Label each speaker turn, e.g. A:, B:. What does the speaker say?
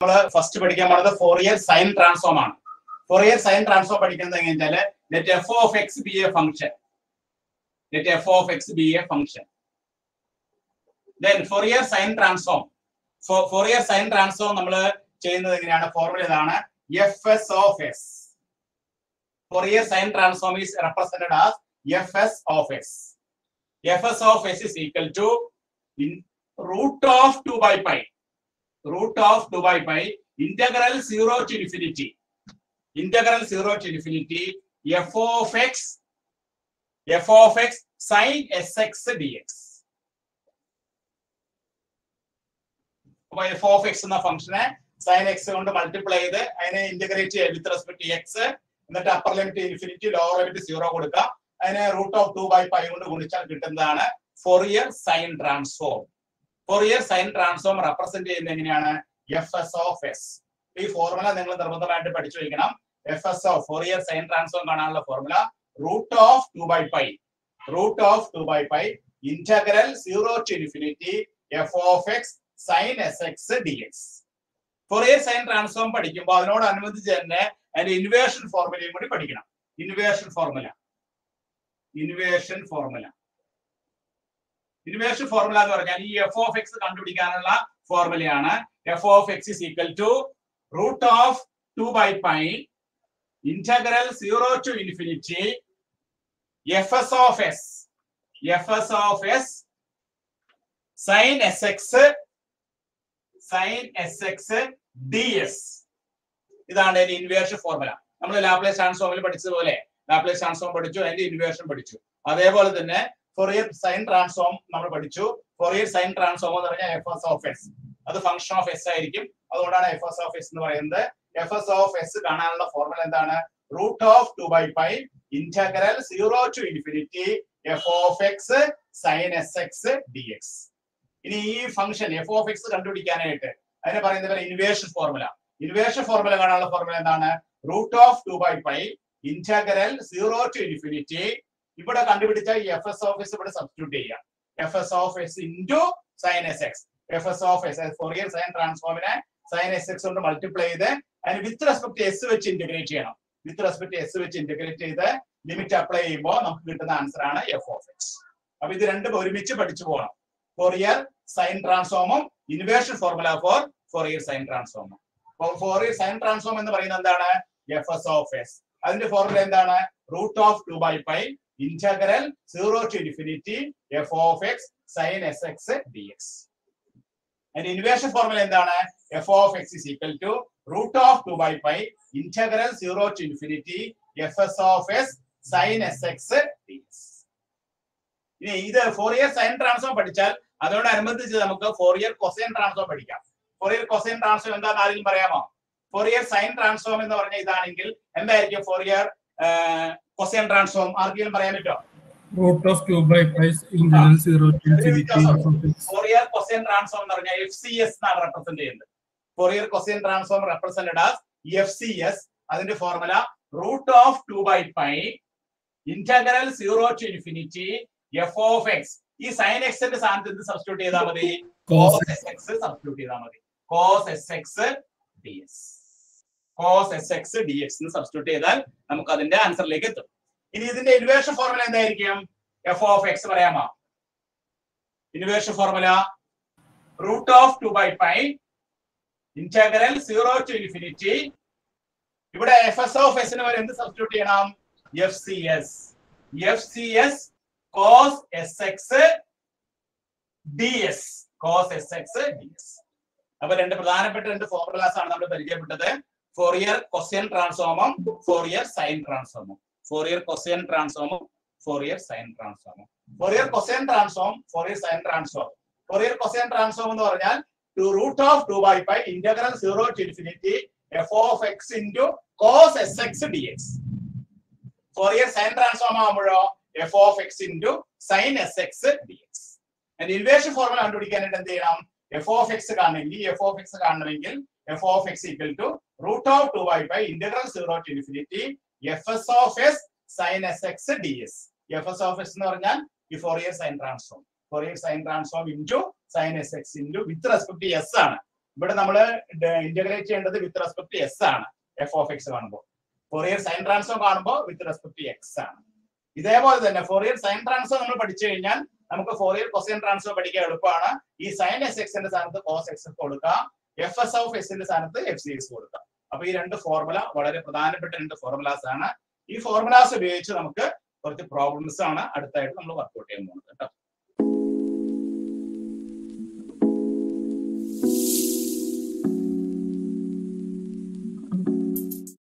A: നമ്മൾ ഫസ്റ്റ് പഠിക്കാൻ പോണത് ഫോറിയർ സൈൻ ട്രാൻസ്ഫോം ആണ് ഫോറിയർ സൈൻ ട്രാൻസ്ഫോം പഠിക്കുന്നത് എങ്ങനെയാല് let F of X be a function let F of X be a function then Fourier sine transform Fourier sine transform നമ്മൾ ചെയ്യുന്നത് എങ്ങനെയാണ് formula ഇതാണ് F S of S Fourier sine transform is represented as F S of S F S of S is equal to root of 2 by pi root of 2 by pi integral 0 to infinity integral 0 to infinity f of x f of x sin sx dx അപ്പൊ F of X എന്ന ഫംഗ്ഷനെ sign X കൊണ്ട് multiply ചെയ്ത് അതിനെ integrate ചെയ്യുക with respect to X എന്നിട്ട് upper limit infinity lower limit zero കൊടുക്കുക അതിനെ root of two by pi കൊണ്ട് ഗുണിച്ചാൽ കിട്ടുന്നതാണ് Fourier sine transform Fourier sine transform represent ചെയ്യുന്നത് എങ്ങനെയാണ് എഫ് എസ് ഓഫ് എസ് ഈ ഫോർമുല നിങ്ങൾ നിർബന്ധമായിട്ട് പഠിച്ചു വയ്ക്കണം F S of Fourier sine transform കാണാനുള്ള formula root of two by pi root of two by pi integral zero to infinity F of X sine S X D X Fourier sine transform പഠിക്കുമ്പോൾ അതിനോടനുബന്ധിച്ച് തന്നെ അതിന്റെ inversion ഫോർമുലയും കൂടി പഠിക്കണം inversion formula inversion formula inversion formula എന്ന് പറഞ്ഞാൽ ഈ എഫ് ഓഫ് എക്സ് കണ്ടുപിടിക്കാനുള്ള ഫോർമുലയാണ് F of X is equal to root of two by pi integral zero to infinity F S of S F S of S sine S X sine S X D S ഇതാണ് അതിന്റെ inversion formula നമ്മൾ Laplace ട്രാൻസ്ഫോമിൽ പഠിച്ചതുപോലെ Laplace transform പഠിച്ചു അതിന്റെ invasion പഠിച്ചു അതേപോലെ തന്നെ ഫൊറിയർ സൈൻ ട്രാൻസ്ഫോം നമ്മൾ പഠിച്ചു ഫൊറിയർ സൈൻ ട്രാൻസ്ഫോം എന്ന് പറഞ്ഞാൽ എഫ് എസ് ഓഫ് എസ് അത് ഫംഗ്ഷൻ ഓഫ് എസ് ആയിരിക്കും അതുകൊണ്ടാണ് എഫ് എസ് ഓഫ് എസ് എന്ന് പറയുന്നത് എഫ് എസ് ഓഫ് എസ് കാണാനുള്ള ഫോർമുല എന്താണ് root of two by pi integral zero to infinity F of X sine S X D X ഇനി ഈ function F of X കണ്ടുപിടിക്കാനായിട്ട് അതിനെ പറയുന്നത് പോലെ ഇൻവേഷൻ ഫോർമുല ഇൻവേഷൻ ഫോർമുല കാണാനുള്ള ഫോർമുല എന്താണ് root of two by pi integral zero to infinity ഇവിടെ കണ്ടുപിടിച്ച ഈ എഫ് എസ് ഓഫ് എസ് ഇവിടെ സബ്സ്റ്റിറ്റ്യൂട്ട് ചെയ്യാം F S of S into sine S X F S of S Fourier sine ട്രാൻസ്ഫോമിനെ sine S X കൊണ്ട് multiply ചെയ്ത് അതിന് with respect S വെച്ച് ഇന്റഗ്രേറ്റ് ചെയ്യണം വിത്ത് റെസ്പെക്ട് എസ് വെച്ച് ഇന്റഗ്രേറ്റ് ചെയ്ത് ലിമിറ്റ് അപ്ലൈ ചെയ്യുമ്പോൾ നമുക്ക് കിട്ടുന്ന ആൻസർ ആണ് എഫ് ഓഫ് എക്സ് അപ്പൊ ഇത് രണ്ടും ഒരുമിച്ച് പഠിച്ചു പോകണം ഫോറിയർ സൈൻ ട്രാൻസ്ഫോമും inversion formula for Fourier sine ട്രാൻസ്ഫോമും ഫോറിയർ സൈൻ ട്രാൻസ്ഫോം എന്ന് പറയുന്നത് എന്താണ് എഫ് എസ് ഓഫ് എസ് അതിന്റെ ഫോർമുല എന്താണ് root of two by pi integral zero to infinity F of X sine S X D X അതിന്റെ inversion formula എന്താണ് F of X is equal to root of two by pi integral zero to infinity F S of S sine S X D X ഇനി ഇത് Fourier sine transform പഠിച്ചാൽ അതോടനുബന്ധിച്ച് നമുക്ക് Fourier cosine transform പഠിക്കാം Fourier cosine transform എന്താണെന്ന് ആരെങ്കിലും പറയാമോ four Fourier sine transform എന്ന് പറഞ്ഞ ഇതാണെങ്കിൽ എന്തായിരിക്കും ഫോർ ഇയർ കൊസൈൻ ട്രാൻസ്ഫോം ആർക്കെങ്കിലും പറയാൻ പറ്റുമോ
B: root of 2 by pi is integral 0 to infinity f of x.
A: Fourier cosine transform എന്ന് പറഞ്ഞാൽ എഫ് സി എസ് എന്നാണ് റെപ്രസെന്റ് ചെയ്യുന്നത് Fourier cosine transform represented as F C S അതിന്റെ formula root of two by pi integral zero to infinity F of X ഈ sine എക്സിന്റെ സ്ഥാനത്ത് എന്ത് substitute ചെയ്താൽ മതി
B: Cos
A: cos S X substitute ചെയ്താൽ മതി cos S X D S cos S X D X എന്ന് സബ്സ്റ്റിറ്റ്യൂട്ട് ചെയ്താൽ നമുക്ക് അതിന്റെ ആൻസറിലേക്ക് എത്തും ഇനി ഇതിന്റെ ഇൻവേഷൻ ഫോർമുല എന്തായിരിക്കും എഫ് ഓഫ് എക്സ് പറയാമോ inversion formula root of two by pi integral zero to infinity ഇവിടെ എഫ് എസ് ഓഫ് എസിന് വരെ എന്ത് സബ്സ്റ്റിറ്റ്യൂട്ട് ചെയ്യണം F C S F C S cos S X D S cos S X D S അപ്പൊ രണ്ട് പ്രധാനപ്പെട്ട രണ്ട് formulas ആണ് നമ്മൾ പരിചയപ്പെട്ടത് ഫോറിയർ കൊസ്യൻ ട്രാൻസ്ഫോമും ഫോറിയർ സൈൻ ട്രാൻസ്ഫോമും ഫോറിയർ കൊസ്യൻ ട്രാൻസ്ഫോമും ഫോറിയർ സൈൻ ട്രാൻസ്ഫോമും Fourier cosine transform Fourier sine transform Fourier cosine transform എന്ന് പറഞ്ഞാൽ two root of two by pi integral zero to infinity F of X into cos S X D X Fourier sine transform ആകുമ്പോഴോ F of X into sine S X D X അതിന്റെ inversion formula കണ്ടുപിടിക്കാനായിട്ട് എന്ത് ചെയ്യണം F of X കാണണമെങ്കിൽ F of X കാണണമെങ്കിൽ F of X equal to root of two by pi integral zero to infinity F S of S sine S X D S F S of S എന്ന് പറഞ്ഞാൽ ഈ Fourier sine transform Fourier sine transform into sine S X into with respect to S ആണ് ഇവിടെ നമ്മൾ integrate ചെയ്യേണ്ടത് with respect S ആണ് F of X കാണുമ്പോൾ Fourier sine transform കാണുമ്പോൾ വിത്ത് റെസ്പെക്ട് എക്സ് ആണ് ഇതേപോലെ തന്നെ ഫോറിയർ സൈൻ ട്രാൻസ്ഫോം നമ്മൾ പഠിച്ചു കഴിഞ്ഞാൽ നമുക്ക് ഫോറിയർ കൊസൈൻ ട്രാൻസ്ഫോം പഠിക്കാൻ എളുപ്പമാണ് ഈ സൈൻ എസ് എക്സിന്റെ സ്ഥാനത്ത് കോസ് എക്സ് കൊടുക്കാം എഫ് എസ് ഓഫ് എസിന്റെ സ്ഥാനത്ത് എഫ് സി എക്സ് കൊടുക്കാം അപ്പൊ ഈ രണ്ട് ഫോർമുല വളരെ പ്രധാനപ്പെട്ട രണ്ട് ഫോർമുലാസ് ആണ് ഈ ഫോർമുലാസ് ഉപയോഗിച്ച് നമുക്ക് കുറച്ച് പ്രോബ്ലംസ് ആണ് അടുത്തായിട്ട് നമ്മൾ വർക്ക്ഔട്ട് ചെയ്യാൻ പോകുന്നത് കേട്ടോ